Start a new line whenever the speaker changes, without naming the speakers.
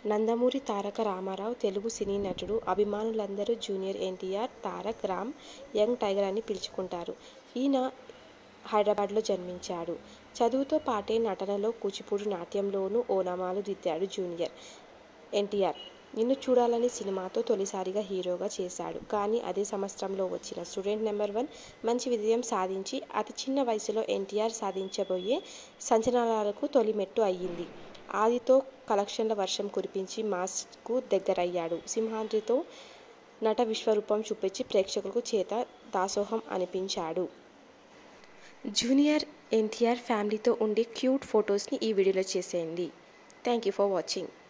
నందమూరి తారక రామారావు తెలుగు సినీ నటుడు అభిమానులందరూ junior NTR Tarak Ram young tiger అని పిలుచుకుంటారు ఈయన హైదరాబాద్లో జన్మించాడు చదువుతో పాటే నటనలో కూచిపూడి నాట్యంలోనూ ఓనమాలు దిద్దాడు జూనియర్ ఎన్టీఆర్ నిన్ను చూడాలని సినిమాతో తొలిసారిగా హీరోగా చేశాడు కానీ అదే సంవత్సరంలో వచ్చిన స్టూడెంట్ నెంబర్ వన్ మంచి విజయం సాధించి అతి చిన్న వయసులో ఎన్టీఆర్ సాధించబోయే సంచలనాలకు తొలి మెట్టు అయ్యింది ఆదితో కలెక్షన్ల వర్షం కురిపించి మాస్కు దగ్గరయ్యాడు సింహాద్రితో నట విశ్వరూపం చూపించి ప్రేక్షకులకు చేత దాసోహం అనిపించాడు జూనియర్ ఎన్టీఆర్ ఫ్యామిలీతో ఉండే క్యూట్ ఫొటోస్ని ఈ వీడియోలో చేసేయండి థ్యాంక్ యూ ఫర్ వాచింగ్